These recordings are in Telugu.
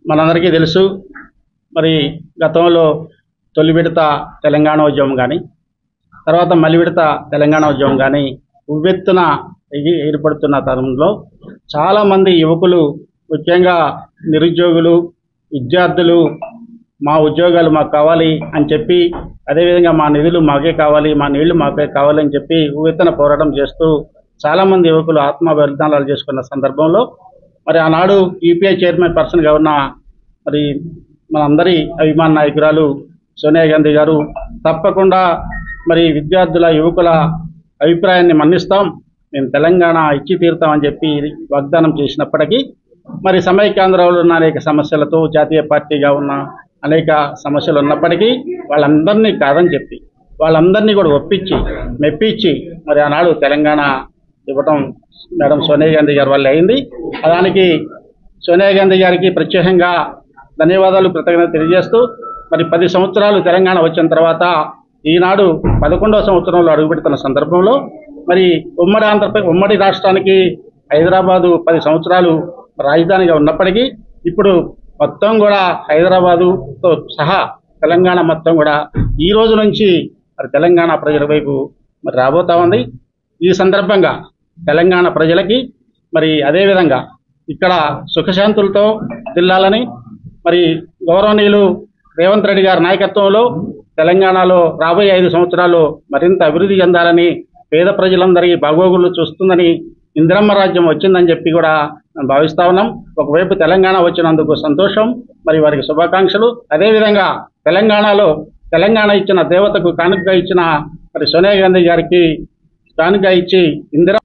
మనందరికీ తెలుసు మరి గతంలో తొలి విడత తెలంగాణ ఉద్యమం కానీ తర్వాత మలి విడత తెలంగాణ ఉద్యమం కానీ ఉవ్వెత్తున ఎగి ఏర్పడుతున్న తరుణంలో చాలామంది యువకులు ముఖ్యంగా నిరుద్యోగులు విద్యార్థులు మా ఉద్యోగాలు మాకు కావాలి అని చెప్పి అదేవిధంగా మా నిధులు మాకే కావాలి మా నీళ్లు మాకే కావాలి అని చెప్పి ఉవ్వెత్తున పోరాటం చేస్తూ చాలామంది యువకులు ఆత్మ బలిదానాలు చేసుకున్న సందర్భంలో మరి ఆనాడు యూపీఐ చైర్మన్ పర్సన్గా ఉన్న మరి మనందరి అభిమాన నాయకురాలు సోనియా గాంధీ గారు తప్పకుండా మరి విద్యార్థుల యువకుల అభిప్రాయాన్ని మన్నిస్తాం మేము తెలంగాణ ఇచ్చి తీరుతామని చెప్పి వాగ్దానం చేసినప్పటికీ మరి సమైక్యాంధ్రంలో ఉన్న అనేక సమస్యలతో జాతీయ పార్టీగా ఉన్న అనేక సమస్యలు ఉన్నప్పటికీ వాళ్ళందరినీ కాదని చెప్పి వాళ్ళందరినీ కూడా ఒప్పించి మెప్పించి మరి ఆనాడు తెలంగాణ ఇవ్వటం మేడం సోనియా గాంధీ గారి వల్ల అయింది దానికి సోనియా గాంధీ గారికి ప్రత్యేకంగా ధన్యవాదాలు కృతజ్ఞత తెలియజేస్తూ మరి పది సంవత్సరాలు తెలంగాణ వచ్చిన తర్వాత ఈనాడు పదకొండవ సంవత్సరంలో అడుగుపెడుతున్న సందర్భంలో మరి ఉమ్మడి ఆంధ్రప్రదేశ్ ఉమ్మడి రాష్ట్రానికి హైదరాబాదు పది సంవత్సరాలు రాజధానిగా ఉన్నప్పటికీ ఇప్పుడు మొత్తం కూడా హైదరాబాదుతో సహా తెలంగాణ మొత్తం కూడా ఈ రోజు నుంచి మరి తెలంగాణ ప్రజల వైపు మరి రాబోతా ఉంది ఈ సందర్భంగా తెలంగాణ ప్రజలకి మరి అదేవిధంగా ఇక్కడ సుఖశాంతులతో దిల్లాలని మరి గౌరవనీయులు రేవంత్ రెడ్డి గారి నాయకత్వంలో తెలంగాణలో రాబోయే ఐదు సంవత్సరాలు మరింత అభివృద్ధి చెందాలని పేద ప్రజలందరికీ బాగోగులు చూస్తుందని ఇందిరమ్మ రాజ్యం వచ్చిందని చెప్పి కూడా మేము భావిస్తా ఉన్నాం ఒకవైపు తెలంగాణ వచ్చినందుకు సంతోషం మరి వారికి శుభాకాంక్షలు అదేవిధంగా తెలంగాణలో తెలంగాణ ఇచ్చిన దేవతకు కానుకగా ఇచ్చిన మరి సోనియా గాంధీ గారికి కానుక ఇచ్చి ఇందిరా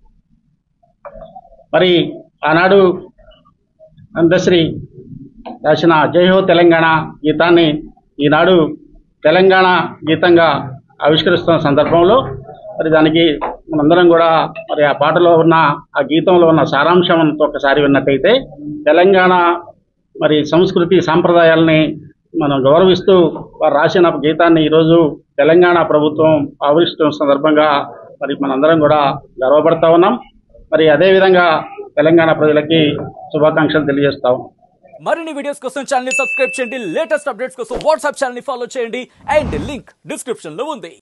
మరి ఆనాడు అందశ్రీ రాసిన జై హో తెలంగాణ గీతాన్ని ఈనాడు తెలంగాణ గీతంగా ఆవిష్కరిస్తున్న సందర్భంలో మరి దానికి మనందరం కూడా మరి ఆ పాటలో ఉన్న ఆ గీతంలో ఉన్న సారాంశం అంతా ఒకసారి విన్నట్టయితే తెలంగాణ మరి సంస్కృతి సాంప్రదాయాల్ని మనం గౌరవిస్తూ వారు రాసిన గీతాన్ని ఈరోజు తెలంగాణ ప్రభుత్వం ఆవిష్కరణ సందర్భంగా మరి మనందరం కూడా గర్వపడతా ఉన్నాం మరి అదేవిధంగా తెలంగాణ ప్రజలకి శుభాకాంక్షలు తెలియజేస్తాం మరిన్ని వీడియోస్ కోసం ఛానల్ ని సబ్స్క్రైబ్ చేయండి లేటెస్ట్ అప్డేట్స్ కోసం వాట్సాప్ ఛానల్ ని ఫాలో చేయండి అండ్ లింక్ డిస్క్రిప్షన్ లో ఉంది